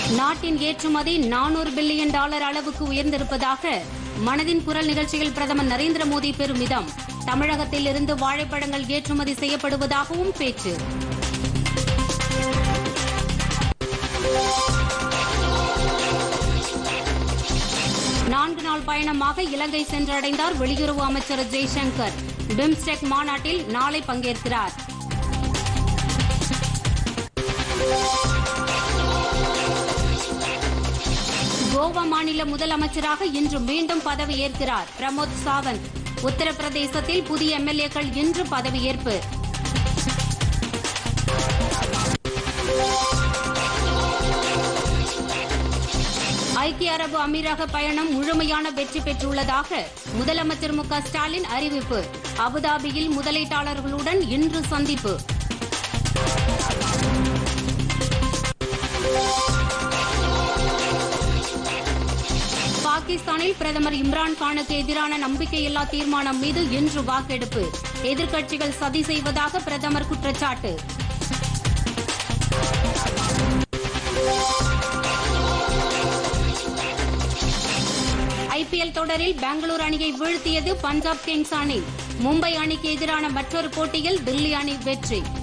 நாட்டின் ஏற்றுமதி நானூறு பில்லியன் டாலர் அளவுக்கு உயர்ந்திருப்பதாக மனதின் குரல் நிகழ்ச்சியில் பிரதமர் நரேந்திர மோடி பெருமிதம் தமிழகத்தில் இருந்து வாழைப்பழங்கள் ஏற்றுமதி செய்யப்படுவதாகவும் பேச்சு நான்கு நாள் பயணமாக இலங்கை சென்றடைந்தார் வெளியுறவு அமைச்சர் ஜெய்சங்கர் பிம்ஸ்டெக் மாநாட்டில் நாளை பங்கேற்கிறார் கோவா மாநில முதலமைச்சராக இன்று மீண்டும் பதவியேற்கிறார் பிரமோத் சாவந்த் உத்தரப்பிரதேசத்தில் புதிய எம்எல்ஏக்கள் இன்று பதவியேற்பு ஐக்கிய அரபு அமீரக பயணம் முழுமையான வெற்றி பெற்றுள்ளதாக முதலமைச்சர் மு க ஸ்டாலின் அறிவிப்பு அபுதாபியில் முதலீட்டாளர்களுடன் இன்று சந்திப்பு பாகிஸ்தானில் பிரதமர் இம்ரான் கானுக்கு எதிரான நம்பிக்கையில்லா தீர்மானம் மீது இன்று வாக்கெடுப்பு எதிர்க்கட்சிகள் சதி செய்வதாக பிரதமர் குற்றச்சாட்டு ஐபிஎல் தொடரில் பெங்களூரு அணியை வீழ்த்தியது பஞ்சாப் கிங்ஸ் அணி மும்பை அணிக்கு எதிரான மற்றொரு போட்டியில் தில்லி அணி வெற்றி